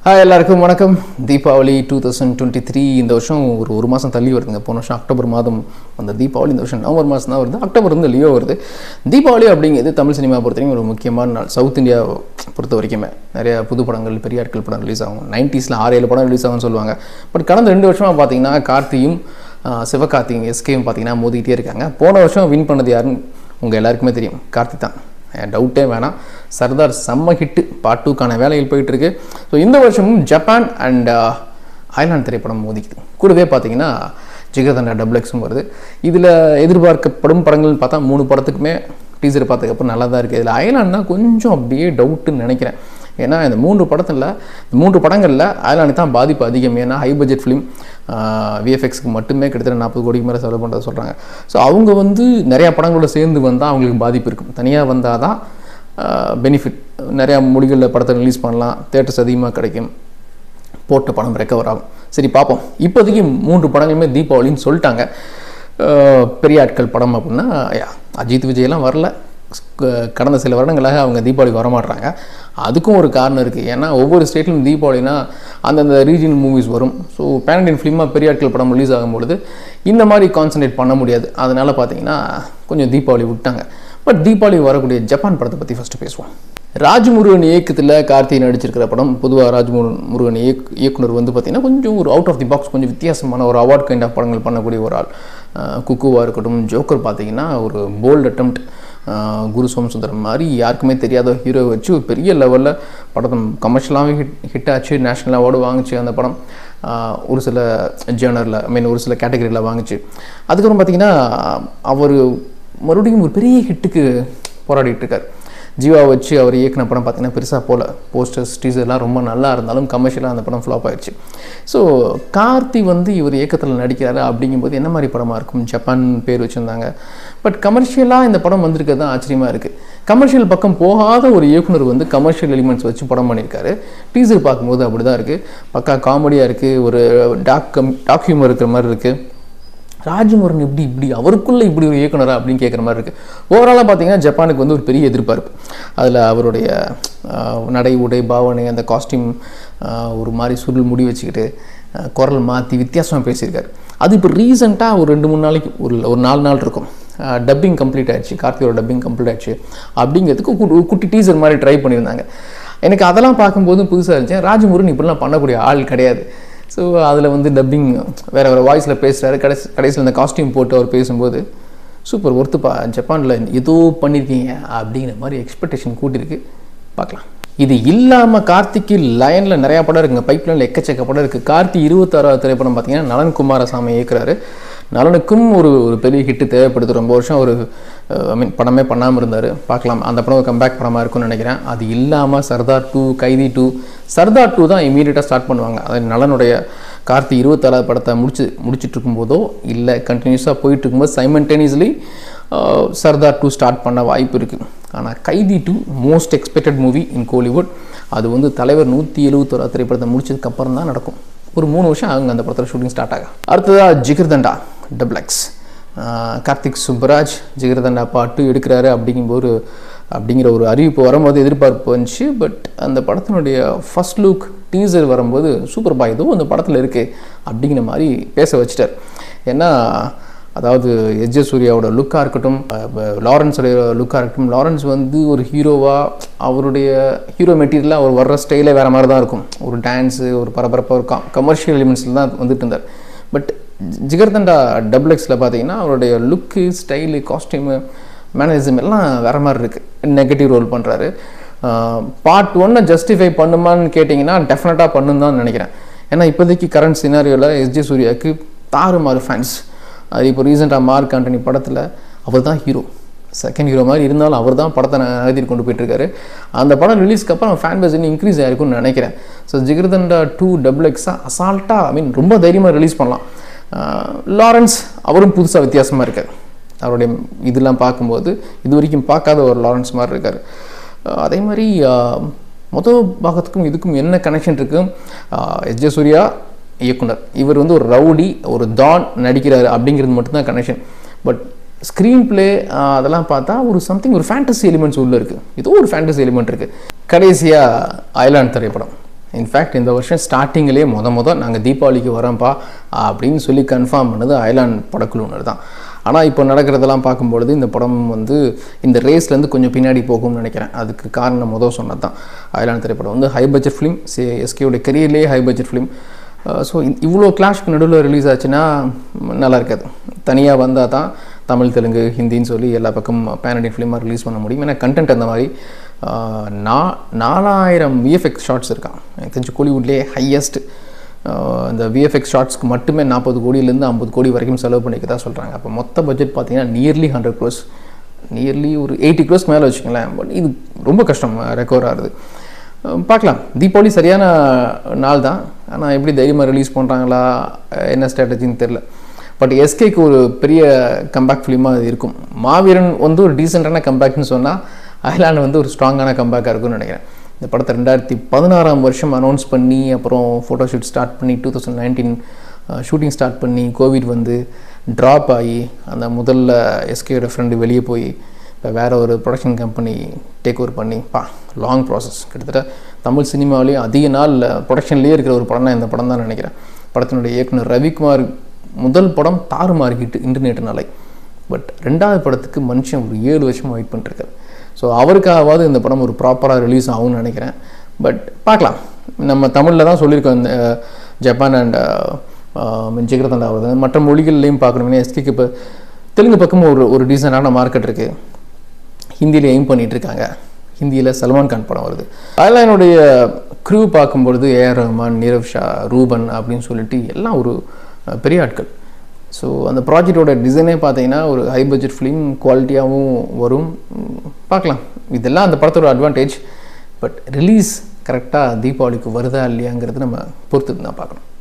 hi எல்லாருக்கும் வணக்கம் Deepavali two thousand twenty three இந்த வருஷம் ஒரு ஒரு மாதம் தள்ளி வருதுங்க போன வருஷம் அக்டோபர் மாதம் அந்த தீபாவளி இந்த வருஷம் நவம்பர் மாதம் தான் வருது அக்டோபர் வந்து லியோ வருது தீபாவளி அப்படிங்கிறது தமிழ் சினிமா பொறுத்த வரைக்கும் ஒரு முக்கியமான நாள் சவுத் இந்தியா பொறுத்த வரைக்குமே நிறைய புது படங்கள் பெரிய ஆட்கள் படம் ரிலீஸ் ஆகும் நைன்ட்டீஸில் ஆறு ஏழு படம் ரிலீஸ் ஆகும்னு சொல்லுவாங்க பட் கடந்த ரெண்டு வருஷமாக பார்த்தீங்கன்னா கார்த்தியும் ஆஹ், சிவகார்த்தியும் எஸ்கேயும் பார்த்தீங்கன்னா மோதிக்கிட்டே இருக்காங்க போன வருஷம் வின் பண்ணது யாருன்னு உங்கள் எல்லாருக்குமே தெரியும் கார்த்தி தான் டவுட்டே வேணாம் சர்தார் செம்ம ஹிட்டு பார்ட் டூக்கான வேலைகள் போயிட்டு இருக்கு ஸோ இந்த வருஷமும் ஜப்பான் அண்ட் ஐலாண்ட் திரைப்படம் மோதிக்குது கூடவே பார்த்தீங்கன்னா ஜிகர்தண்டா டபுள் எக்ஸும் வருது இதில் எதிர்பார்க்கப்படும் படங்கள்னு பார்த்தா மூணு படத்துக்குமே டீசர் பார்த்ததுக்கப்புறம் நல்லா தான் இருக்குது இதில் ஐலாண்ட் தான் கொஞ்சம் அப்படியே டவுட்டுன்னு நினைக்கிறேன் ஏன்னா இந்த மூன்று படத்தில் இந்த மூன்று படங்களில் ஐலாண்டு தான் பாதிப்பு அதிகம் ஏன்னா ஹை பட்ஜெட் ஃபிலிம் விஎஃப்எக்ஸ்க்கு மட்டுமே கிட்டத்தட்ட நாற்பது கோடிக்கு மேலே செலவு பண்ணுறத சொல்கிறாங்க ஸோ அவங்க வந்து நிறையா படங்களோட சேர்ந்து வந்தால் அவங்களுக்கு பாதிப்பு இருக்கும் தனியாக வந்தால் தான் பெனிஃபிட் நிறையா மொழிகளில் படத்தை ரிலீஸ் பண்ணலாம் தேட்டர்ஸ் அதிகமாக கிடைக்கும் போட்ட படம் ரெக்கவர் ஆகும் சரி பார்ப்போம் இப்போதைக்கு மூன்று படங்களுமே தீபாவளின்னு சொல்லிட்டாங்க அஹ் பெரிய ஆட்கள் படம் அப்படின்னா யா, அஜித் விஜயெல்லாம் வரல க- கடந்த சில வருடங்களாக அவங்க தீபாவளிக்கு வரமாட்றாங்க அதுக்கும் ஒரு காரணம் இருக்குது ஏன்னா ஒவ்வொரு ஸ்டேட்லையும் தீபாவளினா அந்தந்த ரீஜனல் மூவிஸ் வரும் ஸோ பேன் இண்டியன் ஃபிலிமாக பெரிய ஆட்கள் படம் ரிலீஸ் ஆகும்பொழுது இந்த மாதிரி கான்சன்ட்ரேட் பண்ண முடியாது அதனால் பார்த்தீங்கன்னா கொஞ்சம் தீபாவளி விட்டாங்க பட் தீபாவளி வரக்கூடிய ஜப்பான் படத்தை பற்றி ஃபஸ்ட்டு பேசுவோம் ராஜ்முருகன் இயக்கத்தில் கார்த்தி நடிச்சிருக்கிற படம் பொதுவாக ராஜ்முருகன் முருகன் இயக் இயக்குனர் வந்து பார்த்தீங்கன்னா கொஞ்சம் ஒரு அவுட் ஆஃப் தி பாக்ஸ் கொஞ்சம் வித்தியாசமான ஒரு அவார்ட் கைண்ட் ஆஃப் படங்கள் பண்ணக்கூடிய ஒரு ஆள் அஹ் குக்குவாக இருக்கட்டும் ஜோக்கர் பார்த்தீங்கன்னா ஒரு போல்ட் அட்டம்ப்ட் குரு சோமசுந்தரம் மாதிரி யாருக்குமே தெரியாத ஹீரோ வச்சு ஒரு பெரிய லெவலில் படம் கமர்ஷியலாகவும் ஹிட் ஹிட் ஆச்சு நேஷ்னல் அவார்டு வாங்குச்சு அந்த படம் ஆஹ் ஒரு சில ஜேர்னரில் ஐ மீன் ஒரு சில கேட்டகரியில் வாங்குச்சு அதுக்கப்புறம் பார்த்தீங்கன்னா அவர் மறுபடியும் ஒரு பெரிய ஹிட்டுக்கு போராடிட்டு இருக்கார் ஜீவா வச்சு அவர் இயக்குன படம் பார்த்தீங்கன்னா பெருசாக போல போஸ்டர்ஸ் டீசர்லாம் ரொம்ப நல்லா இருந்தாலும் கமர்ஷியலாக அந்த படம் ஃப்ளாப் ஆயிடுச்சு ஸோ கார்த்தி வந்து இவர் இயக்கத்தில் நடிக்கிறாரு அப்படிங்கும்போது என்ன மாதிரி படமாக இருக்கும் ஜப்பான் பேர் வச்சுருந்தாங்க பட் கமர்ஷியலாக இந்த படம் வந்திருக்கிறது தான் ஆச்சரியமாக இருக்குது கமர்ஷியல் பக்கம் போகாத ஒரு இயக்குனர் வந்து கமர்ஷியல் எலிமெண்ட்ஸ் வச்சு படம் பண்ணியிருக்காரு டீசர் பார்க்கும்போது அப்படி தான் இருக்குது பக்கா காமெடியாக இருக்குது ஒரு டாக் டாக் ஹியூமர் இருக்கிற மாதிரி இருக்குது ராஜ்முருகன் இப்படி இப்படி அவருக்குள்ளே இப்படி ஒரு இயக்குனரா அப்படின்னு கேட்குற மாதிரி இருக்குது ஓவராலாக பார்த்தீங்கன்னா ஜப்பானுக்கு வந்து ஒரு பெரிய எதிர்பார்ப்பு அதில் அவருடைய ஆஹ், நடை உடை பாவனை அந்த காஸ்டியூம் ஒரு மாதிரி சுருள் முடி வச்சுக்கிட்டு ஆஹ், குரல் மாற்றி வித்தியாசமாக பேசியிருக்காரு அது இப்போ ரீசெண்டாக ஒரு ரெண்டு மூணு நாளைக்கு ஒரு ஒரு நாலு நாள் இருக்கும் டப்பிங் கம்ப்ளீட் ஆயிடுச்சு கார்த்தியோட டப்பிங் கம்ப்ளீட் ஆயிடுச்சு அப்படிங்கிறதுக்கு கு- ஒரு குட்டி டீசர் மாதிரி ட்ரை பண்ணியிருந்தாங்க எனக்கு அதெல்லாம் பார்க்கும்போது புதுசாக இருந்துச்சு ராஜமுருகன் இப்படிலாம் பண்ணக்கூடிய ஆள் கிடையாது ஸோ அதில் வந்து டப்பிங் வேறு வேறு வாய்ஸில் பேசுகிறாரு கடைசி கடைசியில் இந்த காஸ்டியூம் போட்டு அவர் பேசும்போது சூப்பர் ஒர்த்துப்பா ஜப்பானில் ஏதோ பண்ணியிருக்கீங்க அப்படிங்கிற மாதிரி எக்ஸ்பெக்டேஷன் கூட்டியிருக்கு பார்க்கலாம் இது இல்லாமல் கார்த்திக்கு லைனில் நிறையா படம் இருக்குங்க பைப்லைனில் எக்கச்சக்க படம் இருக்குது கார்த்தி இருபத்தாறாவது திரைப்படம் பார்த்தீங்கன்னா நலன் குமாரசாமி இயக்குறாரு நலனுக்கும் ஒரு ஒரு பெரிய ஹிட்டு தேவைப்படுது ரொம்ப வருஷம் ஒரு ஐ மீன் படமே பண்ணாமல் இருந்தார் பார்க்கலாம் அந்த படம் ஒரு கம்பேக் படமாக இருக்கும்னு நினைக்கிறேன் அது இல்லாமல் Sardar two Kaithi two Sardar two தான் இமீடியட்டாக ஸ்டார்ட் பண்ணுவாங்க அதாவது நலனுடைய கார்த்தி இருபத்தாறாவது படத்தை முடிச்சு முடிச்சிட்டு இருக்கும்போதோ இல்லை கண்டினியூஸாக போயிட்டு இருக்கும்போது சைமன்டேனியஸ்லி சர்தார் டூ ஸ்டார்ட் பண்ண வாய்ப்பு இருக்குது ஆனால் Kaithi two most expected movie in Kollywood அது வந்து தலைவர் நூற்றி எழுபத்தோரா திரைப்படத்தை முடிச்சதுக்கு அப்புறம் தான் நடக்கும் ஒரு மூணு வருஷம் ஆகுங்க அந்த படத்தில் ஷூட்டிங் ஸ்டார்ட் ஆகும் அடுத்ததாக ஜிகர்தண்டா டபுள் எக்ஸ் கார்த்திக் சுப்பராஜ் ஜிகர்தண்டா பாட்டு எடுக்கிறாரு அப்படிங்கும்போது அப்படிங்கிற ஒரு அறிவிப்பு வரும்போது எதிர்பார்ப்பு வந்துச்சு பட் அந்த படத்தினுடைய ஃபர்ஸ்ட் லுக் டீசர் வரும்போது சூப்பர் பாய் ஏதோ அந்த படத்தில் இருக்குது அப்படிங்கிற மாதிரி பேச வச்சிட்டார் ஏன்னா அதாவது எஸ் ஜே சூர்யாவோட லுக்காக இருக்கட்டும் அஹ் லாரன்ஸோடைய லுக்காக இருக்கட்டும் லாரன்ஸ் வந்து ஒரு ஹீரோவாக அவருடைய ஹீரோ மெட்டீரியலாக அவர் வர்ற ஸ்டைலே வேறு மாதிரி தான் இருக்கும் ஒரு டான்ஸு ஒரு பரபரப்பாக ஒரு கமர்ஷியல் எலிமெண்ட்ஸில் தான் வந்துட்டு இருந்தார் பட் ஜிகர்தண்டா டபுள் எக்ஸில் பார்த்தீங்கன்னா அவருடைய லுக்கு ஸ்டைலு காஸ்டியூமு மேனரிசம் எல்லாம் வேறு மாதிரி இருக்குது நெகட்டிவ் ரோல் பண்ணுறாரு பார்ட் ஒன்னை ஜஸ்டிஃபை பண்ணுமான்னு கேட்டிங்கன்னா டெஃபினட்டாக பண்ணுன்னு தான் நினைக்கிறேன் ஏன்னா இப்போதைக்கு கரண்ட் சினாரியோவில் எஸ்ஜே சூர்யாவுக்கு தாறுமாறு ஃபேன்ஸ் அது இப்போ ரீசெண்டாக மார்க் ஆண்டனி படத்தில் அவர் தான் ஹீரோ செகண்ட் ஹீரோ மாதிரி இருந்தாலும் அவர் தான் படத்தை நகர்த்திட்டு கொண்டு போயிட்டுருக்காரு அந்த படம் ரிலீஸ்க்கு அப்புறம் ஃபேன் பேஸ் இன்னும் இன்க்ரீஸ் ஆயிருக்கும்னு நினைக்கிறேன் ஸோ ஜிகர்தண்டா டூ டபுள் எக்ஸாக அசால்ட்டாக ஐ மீன் ரொம்ப தைரியமாக ரிலீஸ் பண்ணலாம் ஆஹ் லாரன்ஸ் அவரும் புதுசாக வித்தியாசமாக இருக்கார் அவருடைய இதெல்லாம் பார்க்கும்போது இது வரைக்கும் பார்க்காத ஒரு லாரன்ஸ் மாதிரி இருக்கார் ஆஹ் அதே மாதிரி ஆஹ் மொதல் பாகத்துக்கும் இதுக்கும் என்ன கனெக்ஷன் இருக்கு எஸ் ஜே சூர்யா இயக்குனர் இவர் வந்து ஒரு ரவுடி ஒரு டான் நடிக்கிறாரு அப்படிங்கிறது மட்டும்தான் கனெக்ஷன் பட் ஸ்க்ரீன் பிளே அதெல்லாம் பார்த்தா ஒரு சம்திங் ஒரு ஃபேண்டசி எலிமெண்ட்ஸ் உள்ள இருக்குது ஏதோ ஒரு ஃபேண்டசி எலிமெண்ட் இருக்குது கடைசியாக ஐலாண்ட் திரைப்படம் இன்ஃபேக்ட் இந்த வருஷம் ஸ்டார்டிங்லேயே மொத மொதல் நாங்கள் தீபாவளிக்கு வரோம்ப்பா அப்படின்னு சொல்லி கன்ஃபார்ம் பண்ணது அயலான் படக்குழுவினர் தான் ஆனால் இப்போ நடக்கிறதெல்லாம் பார்க்கும்பொழுது இந்த படம் வந்து இந்த ரேஸ்லேருந்து கொஞ்சம் பின்னாடி போகும்னு நினைக்கிறேன் அதுக்கு காரணம் முதல் சொன்னது தான் அயலான் திரைப்படம் வந்து ஹை பட்ஜெட் ஃபிலிம் எஸ்கேயோட கெரியர்லேயே ஹை பட்ஜெட் ஃபிலிம் ஸோ இவ்வளோ கிளாஷ்க்கு நடுவில் ரிலீஸ் ஆச்சுன்னா ம், நல்லா இருக்காது தனியாக வந்தால் தான் தமிழ் தெலுங்கு ஹிந்தின்னு சொல்லி எல்லா பக்கம் பேன் இண்டியன் ஃபிலிமாக ரிலீஸ் பண்ண முடியும் ஏன்னா கண்டென்ட் அந்த மாதிரி ஆஹ், நா நாலாயிரம் விஎஃப்எக்ஸ் ஷார்ட்ஸ் இருக்கான் எனக்கு தெரிஞ்சு கோலிவுட்லேயே ஹையஸ்ட் இந்த விஎஃப்எக்ஸ் ஷார்ட்ஸ்க்கு மட்டுமே நாற்பது கோடியிலேருந்து ஐம்பது கோடி வரைக்கும் செலவு பண்ணிக்கதா சொல்கிறாங்க அப்போ மொத்த பட்ஜெட் பார்த்தீங்கன்னா நியர்லி ஹண்ட்ரட் க்ரோஸ் நியர்லி ஒரு எயிட்டி க்ரோஸ் மேலே வச்சுக்கங்களேன் பட் இது ரொம்ப கஷ்டம் ரெக்கவர் ஆகுது அஹ் பார்க்கலாம் தீபாவளி சரியான நாள் தான் ஆனால் எப்படி தைரியமாக ரிலீஸ் பண்ணுறாங்களா என்ன ஸ்ட்ராட்டஜின்னு தெரில பட் எஸ்கேக்கு ஒரு பெரிய கம்பேக் ஃபிலிமாக அது இருக்கும் மாவீரன் வந்து ஒரு டீசெண்டான கம்பேக்னு சொன்னால் அயலாண்ட் வந்து ஒரு ஸ்ட்ராங்கான கம்பேக்காக இருக்கும்னு நினைக்கிறேன் இந்த படத்தை ரெண்டாயிரத்தி பதினாறாம் வருஷம் அனௌன்ஸ் பண்ணி அப்புறம் ஃபோட்டோஷூட் ஸ்டார்ட் பண்ணி two thousand nineteen shooting start பண்ணி கோவிட் வந்து ட்ராப் ஆகி அந்த முதல்ல எஸ்கேயோட ஃப்ரெண்டு வெளியே போய் இப்போ வேறு ஒரு ப்ரொடக்ஷன் கம்பெனி டேக் ஓவர் பண்ணி பா லாங் ப்ராசஸ் கிட்டத்தட்ட தமிழ் சினிமாவிலேயே அதிக நாள் ப்ரொடக்ஷன்லேயே இருக்கிற ஒரு படம் தான் இந்த படம் தான் நினைக்கிறேன் படத்தினுடைய இயக்குனர் ரவிக்குமார் முதல் படம் தாறுமாறிக்கிட்டு இன்டர்நெட் நாளை பட் ரெண்டாவது படத்துக்கு மனுஷன் ஒரு ஏழு வருஷம் வெயிட் பண்ணிருக்காரு ஸோ அவருக்காவது இந்த படம் ஒரு ப்ராப்பராக ரிலீஸ் ஆகும்னு நினைக்கிறேன் பட் பார்க்கலாம் நம்ம தமிழில் தான் சொல்லியிருக்கோம் இந்த அஹ், ஜப்பான் அண்ட் ஜெகரதண்டா வருது மற்ற மொழிகள்லையும் பார்க்கணும்னா எஸ்கேக்கு இப்போ தெலுங்கு பக்கமும் ஒரு ஒரு டீசெண்டான மார்க்கெட் இருக்குது ஹிந்தியில் எய்ம் பண்ணிட்டு இருக்காங்க ஹிந்தியில் சல்மான் கான் படம் வருது அயர்லானுடைய க்ரூ பார்க்கும்பொழுது ஏஆர் ரஹ்மான் நீரவ் ஷா ரூபன் அப்படின்னு சொல்லிட்டு எல்லாம் ஒரு அஹ், பெரிய ஆட்கள் ஸோ அந்த ப்ராஜெக்டோட டிசைனே பார்த்தீங்கன்னா ஒரு ஹை பட்ஜெட் ஃபிலிம் குவாலிட்டியாகவும் வரும் உம், பார்க்கலாம் இதெல்லாம் அந்த படத்தோட அட்வான்டேஜ் பட் ரிலீஸ் கரெக்டாக தீபாவளிக்கு வருதா இல்லையாங்கிறது நம்ம பொறுத்து தான் பார்க்கணும்